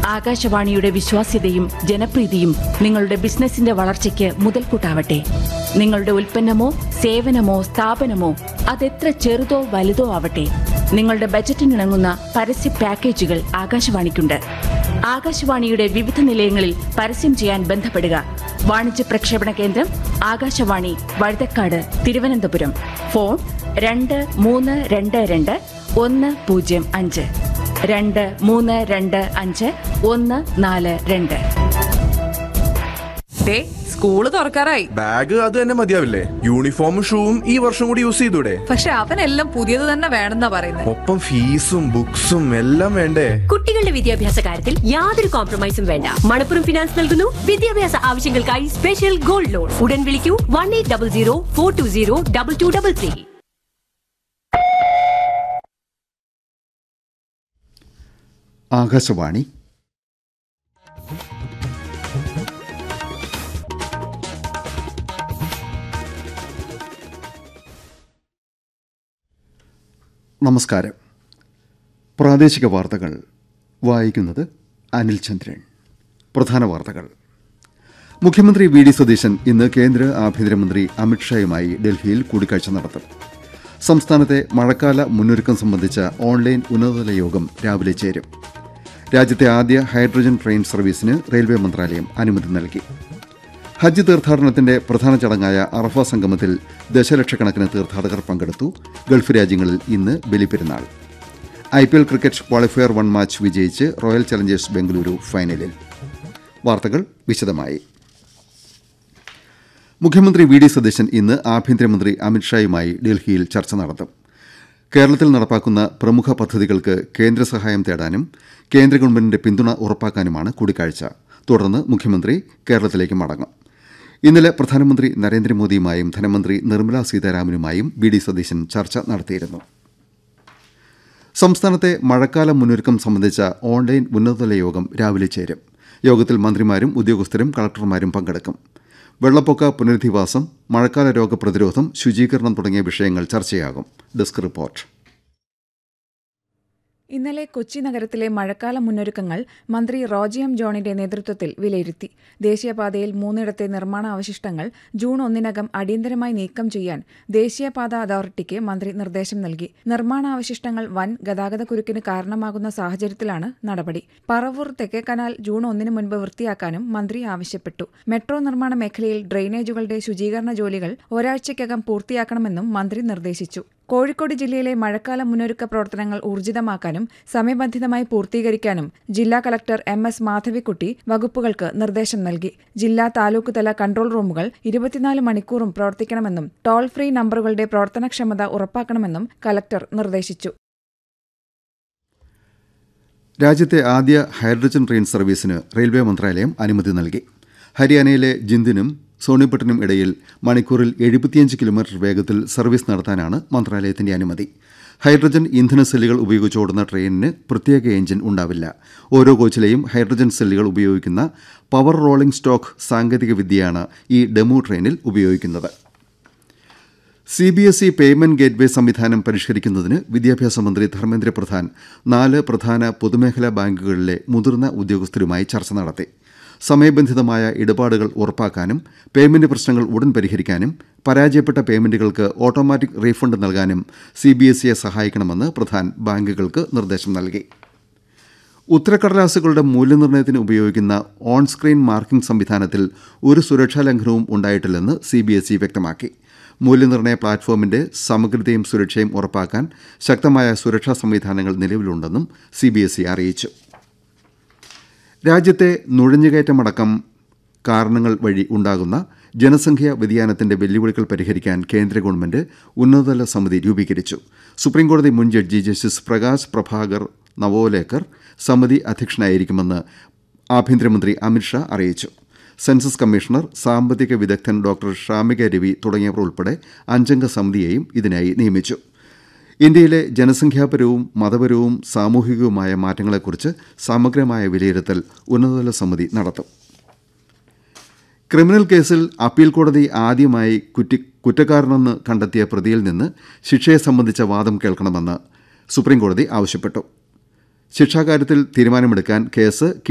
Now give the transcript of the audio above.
ആകാശവാണിയുടെ വിശ്വാസ്യതയും ജനപ്രീതിയും നിങ്ങളുടെ ബിസിനസിന്റെ വളർച്ചയ്ക്ക് മുതൽക്കൂട്ടാവട്ടെ നിങ്ങളുടെ ഉൽപ്പന്നമോ സേവനമോ സ്ഥാപനമോ അതെത്ര ചെറുതോ വലുതോ ആവട്ടെ നിങ്ങളുടെ ബജറ്റിനിണങ്ങുന്ന പരസ്യ പാക്കേജുകൾ ആകാശവാണിക്കുണ്ട് ആകാശവാണിയുടെ വിവിധ നിലയങ്ങളിൽ പരസ്യം ചെയ്യാൻ ബന്ധപ്പെടുക വാണിജ്യ പ്രക്ഷേപണ കേന്ദ്രം ആകാശവാണി വഴുതക്കാട് തിരുവനന്തപുരം ഫോൺ രണ്ട് മൂന്ന് രണ്ട് രണ്ട് ഒന്ന് പൂജ്യം അഞ്ച് രണ്ട് മൂന്ന് രണ്ട് അഞ്ച് ഒന്ന് നാല് രണ്ട് ദേ സ്കൂള് തുറക്കാറായി ബാഗ് അത് തന്നെ മതിയാവില്ലേ യൂണിഫോമും ഷൂവും ഈ വർഷം കൂടി യൂസ് ചെയ്തൂടെ പക്ഷെ അവനെല്ലാം പുതിയത് തന്നെ വേണമെന്നാ പറയുന്നത് ഒപ്പം ഫീസും ബുക്സും എല്ലാം വേണ്ടേ കുട്ടികളുടെ വിദ്യാഭ്യാസ കാര്യത്തിൽ യാതൊരു കോംപ്രമൈസും വേണ്ട മണപ്പുറം ഫിനാൻസ് നൽകുന്നു വിദ്യാഭ്യാസ ആവശ്യങ്ങൾക്കായി സ്പെഷ്യൽ ഗോൾഡ് ലോൺ ഉടൻ വിളിക്കൂ one eight double zero four two zero double two double three Akashvani നമസ്കാരം പ്രാദേശിക വാർത്തകൾ വായിക്കുന്നത് അനിൽ ചന്ദ്രൻ പ്രധാന വാർത്തകൾ മുഖ്യമന്ത്രി വി ഡി സതീശൻ ഇന്ന് കേന്ദ്ര ആഭ്യന്തരമന്ത്രി അമിത്ഷായുമായി ഡൽഹിയിൽ കൂടിക്കാഴ്ച നടത്തും സംസ്ഥാനത്തെ മഴക്കാല മുന്നൊരുക്കം സംബന്ധിച്ച ഓൺലൈൻ ഉന്നതതല യോഗം രാവിലെ ചേരും രാജ്യത്തെ ആദ്യ ഹൈഡ്രജൻ ട്രെയിൻ സർവീസിന് റെയിൽവേ മന്ത്രാലയം അനുമതി നൽകി ഹജ്ജ് തീർത്ഥാടനത്തിന്റെ പ്രധാന ചടങ്ങായ അറഫ സംഗമത്തിൽ ദശലക്ഷക്കണക്കിന് തീർത്ഥാടകർ പങ്കെടുത്തു ഗൾഫ് രാജ്യങ്ങളിൽ ഇന്ന് ബലിപ്പെരുന്നാൾ I P L cricket qualifier one match വിജയിച്ച് റോയൽ ചലഞ്ചേഴ്സ് ബംഗളൂരു ഫൈനലിൽ വാർത്തകൾ വിശദമായി മുഖ്യമന്ത്രി വി ഡി സതീശൻ ഇന്ന് ആഭ്യന്തരമന്ത്രി അമിത്ഷായുമായി ഡൽഹിയിൽ ചർച്ച നടത്തും കേരളത്തിൽ നടപ്പാക്കുന്ന പ്രമുഖ പദ്ധതികൾക്ക് കേന്ദ്ര സഹായം തേടാനും കേന്ദ്ര ഗവൺമെന്റിന്റെ പിന്തുണ ഉറപ്പാക്കാനുമാണ് കൂടിക്കാഴ്ച തുടർന്ന് മുഖ്യമന്ത്രി കേരളത്തിലേക്ക് മടങ്ങും ഇന്നലെ പ്രധാനമന്ത്രി നരേന്ദ്രമോദിയുമായും ധനമന്ത്രി നിർമ്മലാ സീതാരാമനുമായും വി ഡി സതീശൻ ചർച്ച നടത്തിയിരുന്നു സംസ്ഥാനത്തെ മഴക്കാല മുന്നൊരുക്കം സംബന്ധിച്ച ഓൺലൈൻ ഉന്നതതല യോഗം രാവിലെ ചേരും യോഗത്തിൽ മന്ത്രിമാരും ഉദ്യോഗസ്ഥരും കളക്ടർമാരും പങ്കെടുക്കും വെള്ളപ്പൊക്ക പുനരധിവാസം മഴക്കാല രോഗപ്രതിരോധം ശുചീകരണം തുടങ്ങിയ വിഷയങ്ങൾ ചർച്ചയാകും ഡെസ്ക് റിപ്പോർട്ട് ഇന്നലെ കൊച്ചി നഗരത്തിലെ മഴക്കാല മുന്നൊരുക്കങ്ങൾ മന്ത്രി റോജി എം ജോണിന്റെ നേതൃത്വത്തിൽ വിലയിരുത്തി ദേശീയപാതയിൽ മൂന്നിടത്തെ നിർമ്മാണ അവശിഷ്ടങ്ങൾ ജൂൺ ഒന്നിനകം അടിയന്തരമായി നീക്കം ചെയ്യാൻ ദേശീയപാത അതോറിറ്റിക്ക് മന്ത്രി നിർദ്ദേശം നൽകി നിർമ്മാണാവശിഷ്ടങ്ങൾ വൻ ഗതാഗതക്കുരുക്കിന് കാരണമാകുന്ന സാഹചര്യത്തിലാണ് നടപടി പറവൂർ തെക്കേ കനാൽ ജൂൺ ഒന്നിന് മുൻപ് വൃത്തിയാക്കാനും മന്ത്രി ആവശ്യപ്പെട്ടു മെട്രോ നിർമ്മാണ മേഖലയിൽ ഡ്രെയിനേജുകളുടെ ശുചീകരണ ജോലികൾ ഒരാഴ്ചയ്ക്കകം പൂർത്തിയാക്കണമെന്നും മന്ത്രി നിർദ്ദേശിച്ചു കോഴിക്കോട് ജില്ലയിലെ മഴക്കാല മുന്നൊരുക്ക പ്രവർത്തനങ്ങൾ ഊർജിതമാക്കാനും സമയബന്ധിതമായി പൂർത്തീകരിക്കാനും ജില്ലാ കളക്ടർ എം എസ് മാധവിക്കുട്ടി വകുപ്പുകൾക്ക് നിർദ്ദേശം നൽകി ജില്ലാ താലൂക്ക് തല കൺട്രോൾ റൂമുകൾ ഇരുപത്തിനാല് മണിക്കൂറും പ്രവർത്തിക്കണമെന്നും ടോൾ ഫ്രീ നമ്പറുകളുടെ പ്രവർത്തനക്ഷമത ഉറപ്പാക്കണമെന്നും കലക്ടർ നിർദ്ദേശിച്ചു രാജ്യത്തെ ആദ്യ ഹൈഡ്രജൻ ട്രെയിൻ സർവീസിന് റെയിൽവേ മന്ത്രാലയം അനുമതി നൽകി ഹരിയാനയിലെ ജിന്ദിനും സോണിപ്പട്ടിനും ഇടയിൽ മണിക്കൂറിൽ എഴുപത്തിയഞ്ച് കിലോമീറ്റർ വേഗത്തിൽ സർവീസ് നടത്താനാണ് മന്ത്രാലയത്തിന്റെ അനുമതി ഹൈഡ്രജൻ ഇന്ധന സെല്ലുകൾ ഉപയോഗിച്ച് ഓടുന്ന ട്രെയിനിന് പ്രത്യേക എഞ്ചിൻ ഉണ്ടാവില്ല ഓരോ കോച്ചിലെയും ഹൈഡ്രജൻ സെല്ലുകൾ ഉപയോഗിക്കുന്ന പവർ റോളിംഗ് സ്റ്റോക്ക് സാങ്കേതിക വിദ്യയാണ് ഈ ഡെമു ട്രെയിനിൽ ഉപയോഗിക്കുന്നത് C B S E payment gateway സംവിധാനം പരിഷ്കരിക്കുന്നതിന് വിദ്യാഭ്യാസ മന്ത്രി ധർമ്മേന്ദ്ര പ്രധാൻ നാല് പ്രധാന പൊതുമേഖലാ ബാങ്കുകളിലെ മുതിർന്ന ഉദ്യോഗസ്ഥരുമായി ചർച്ച നടത്തി സമയബന്ധിതമായ ഇടപാടുകൾ ഉറപ്പാക്കാനും പേയ്മെന്റ് പ്രശ്നങ്ങൾ ഉടൻ പരിഹരിക്കാനും പരാജയപ്പെട്ട പേയ്മെന്റുകൾക്ക് ഓട്ടോമാറ്റിക് റീഫണ്ട് നൽകാനും സി ബി എസ് ഇയെ സഹായിക്കണമെന്ന് പ്രധാൻ ബാങ്കുകൾക്ക് നിർദ്ദേശം നൽകി ഉത്തരക്കടലാസുകളുടെ മൂല്യനിർണ്ണയത്തിന് ഉപയോഗിക്കുന്ന ഓൺ സ്ക്രീൻ മാർക്കിംഗ് സംവിധാനത്തിൽ ഒരു സുരക്ഷാ ലംഘനവും ഉണ്ടായിട്ടില്ലെന്ന് സി ബി എസ് ഇ വ്യക്തമാക്കി മൂല്യനിർണ്ണയ പ്ലാറ്റ്ഫോമിന്റെ സമഗ്രതയും സുരക്ഷയും ഉറപ്പാക്കാൻ ശക്തമായ സുരക്ഷാ സംവിധാനങ്ങൾ നിലവിലുണ്ടെന്നും സി ബി എസ് ഇ അറിയിച്ചു രാജ്യത്തെ നുഴഞ്ഞുകയറ്റമടക്കം കാരണങ്ങൾ വഴി ഉണ്ടാകുന്ന ജനസംഖ്യാ വ്യതിയാനത്തിന്റെ വെല്ലുവിളികൾ പരിഹരിക്കാൻ കേന്ദ്ര ഗവൺമെന്റ് ഉന്നതതല സമിതി രൂപീകരിച്ചു സുപ്രീംകോടതി മുൻ ജഡ്ജി ജസ്റ്റിസ് പ്രകാശ് പ്രഭാകർ നവോലേക്കർ സമിതി അധ്യക്ഷനായിരിക്കുമെന്ന് ആഭ്യന്തരമന്ത്രി അമിത്ഷാ അറിയിച്ചു സെൻസസ് കമ്മീഷണർ സാമ്പത്തിക വിദഗ്ധൻ ഡോക്ടർ ഷാമിക രവി തുടങ്ങിയവർ ഉൾപ്പെടെ അഞ്ചംഗ സമിതിയെയും ഇതിനായി നിയമിച്ചു ഇന്ത്യയിലെ ജനസംഖ്യാപരവും മതപരവും സാമൂഹികവുമായ മാറ്റങ്ങളെക്കുറിച്ച് സമഗ്രമായ വിലയിരുത്തൽ ഉന്നതതല സമിതി നടത്തും ക്രിമിനൽ കേസിൽ അപ്പീൽ കോടതി ആദ്യമായി കുറ്റി കുറ്റക്കാരനെന്ന് കണ്ടെത്തിയ പ്രതിയിൽ നിന്ന് ശിക്ഷയെ സംബന്ധിച്ച വാദം കേൾക്കണമെന്ന് സുപ്രീംകോടതി ആവശ്യപ്പെട്ടു ശിക്ഷാകാര്യത്തിൽ തീരുമാനമെടുക്കാൻ കേസ്